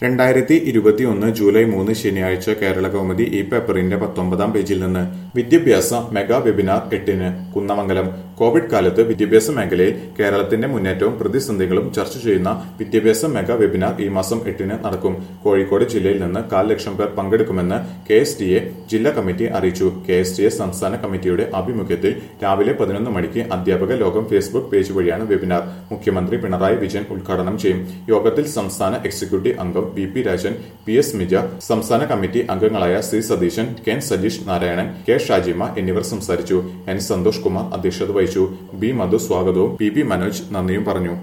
രണ്ടായിരത്തി ഇരുപത്തിയൊന്ന് ജൂലൈ മൂന്ന് ശനിയാഴ്ച കേരള കൗമുദി ഈ പേപ്പറിന്റെ പത്തൊമ്പതാം പേജിൽ നിന്ന് വിദ്യാഭ്യാസ മെഗാ വെബിനാർ എട്ടിന് കുന്നമംഗലം കോവിഡ് കാലത്ത് വിദ്യാഭ്യാസ മേഖലയിൽ കേരളത്തിന്റെ മുന്നേറ്റവും പ്രതിസന്ധികളും ചർച്ച ചെയ്യുന്ന വിദ്യാഭ്യാസ മെഗാ വെബിനാർ ഈ മാസം എട്ടിന് നടക്കും കോഴിക്കോട് ജില്ലയിൽ നിന്ന് കാൽ ലക്ഷം പേർ പങ്കെടുക്കുമെന്ന് കെ എസ് ടി എ ജില്ലാ കമ്മിറ്റി അറിയിച്ചു കെ എസ് ടി എ സംസ്ഥാന കമ്മിറ്റിയുടെ ആഭിമുഖ്യത്തിൽ രാവിലെ പതിനൊന്ന് മണിക്ക് അധ്യാപക ലോകം ഫേസ്ബുക്ക് പേജ് വഴിയാണ് വെബിനാർ മുഖ്യമന്ത്രി പിണറായി വിജയൻ ഉദ്ഘാടനം ചെയ്യും യോഗത്തിൽ സംസ്ഥാന എക്സിക്യൂട്ടീവ് അംഗം V P Rajan P S Mija സംസ്ഥാന കമ്മിറ്റി അംഗങ്ങളായ സി സതീശൻ കെൻ സജീഷ് നാരായണൻ കെ ഷാജിമ എന്നിവർ സംസാരിച്ചു എൻ സന്തോഷ് കുമാർ അധ്യക്ഷത വഹിച്ചു ബി മധു സ്വാഗതവും പി ബി മനോജ് നന്ദിയും പറഞ്ഞു